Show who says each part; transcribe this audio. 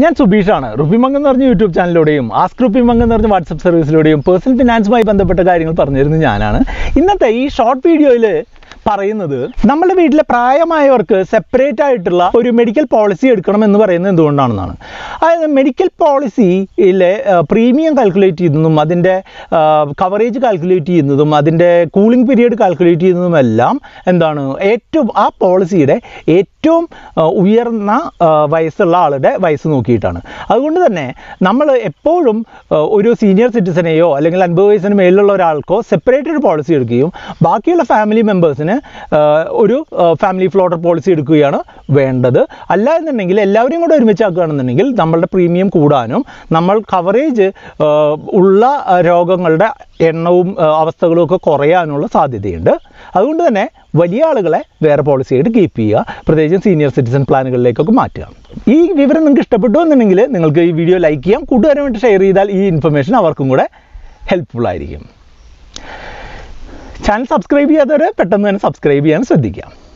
Speaker 1: ഞാൻ സുബീഷാണ് റുപ്പിമംഗ് എന്ന് പറഞ്ഞ യൂട്യൂബ് ചാനലിലൂടെയും ആസ്ക് റുപ്പിമംഗ് എന്ന് പറഞ്ഞ വാട്സപ്പ് സർവീസിലൂടെയും പേഴ്സണൽ ഫിനാൻസുമായി ബന്ധപ്പെട്ട കാര്യങ്ങൾ പറഞ്ഞിരുന്നത് ഞാനാണ് ഇന്നത്തെ ഈ ഷോർട്ട് വീഡിയോയിൽ പറയുന്നത് നമ്മുടെ വീട്ടിലെ പ്രായമായവർക്ക് സെപ്പറേറ്റ് ആയിട്ടുള്ള ഒരു മെഡിക്കൽ പോളിസി എടുക്കണം എന്ന് പറയുന്നത് എന്തുകൊണ്ടാണെന്നാണ് അതായത് മെഡിക്കൽ പോളിസിയിലെ പ്രീമിയം കാൽക്കുലേറ്റ് ചെയ്യുന്നതും അതിൻ്റെ കവറേജ് കാൽക്കുലേറ്റ് ചെയ്യുന്നതും അതിൻ്റെ കൂളിംഗ് പീരീഡ് കാൽക്കുലേറ്റ് ചെയ്യുന്നതും എല്ലാം എന്താണ് ഏറ്റവും ആ പോളിസിയുടെ ഏറ്റവും ആ, ഉയർന്ന ആ, വയസ്സുള്ള ആളുടെ വയസ്സ് നോക്കിയിട്ടാണ് അതുകൊണ്ട് തന്നെ നമ്മൾ എപ്പോഴും ആ, ഒരു സീനിയർ സിറ്റിസനെയോ അല്ലെങ്കിൽ അൻപത് വയസ്സിന് മേലുള്ള ഒരാൾക്കോ സെപ്പറേറ്റ് ഒരു പോളിസി എടുക്കുകയും ബാക്കിയുള്ള ഫാമിലി മെമ്പേഴ്സിന് ഒരു ഫാമിലി ഫ്ലോട്ടർ പോളിസി എടുക്കുകയാണ് വേണ്ടത് അല്ല എന്നുണ്ടെങ്കിൽ എല്ലാവരെയും കൂടെ ഒരുമിച്ചാക്കുകയാണെന്നുണ്ടെങ്കിൽ നമ്മളുടെ പ്രീമിയം കൂടാനും നമ്മൾ കവറേജ് ഉള്ള ആ, രോഗങ്ങളുടെ എണ്ണവും ആ, അവസ്ഥകളും ഒക്കെ കുറയാനുള്ള സാധ്യതയുണ്ട് അതുകൊണ്ട് തന്നെ വലിയ ആളുകളെ വേറെ പോളിസി ആയിട്ട് കീപ്പ് ചെയ്യുക പ്രത്യേകിച്ചും സീനിയർ സിറ്റിസൺ പ്ലാനുകളിലേക്കൊക്കെ മാറ്റുക ഈ വിവരം നിങ്ങൾക്ക് ഇഷ്ടപ്പെട്ടു എന്നുണ്ടെങ്കിൽ നിങ്ങൾക്ക് ഈ വീഡിയോ ലൈക്ക് ചെയ്യാം കൂട്ടുകാരുമായിട്ട് ഷെയർ ചെയ്താൽ ഈ ഇൻഫർമേഷൻ അവർക്കും കൂടെ ഹെൽപ്ഫുൾ ആയിരിക്കും ചാനൽ സബ്സ്ക്രൈബ് ചെയ്യാത്തവർ പെട്ടെന്ന് തന്നെ സബ്സ്ക്രൈബ് ചെയ്യാൻ ശ്രദ്ധിക്കാം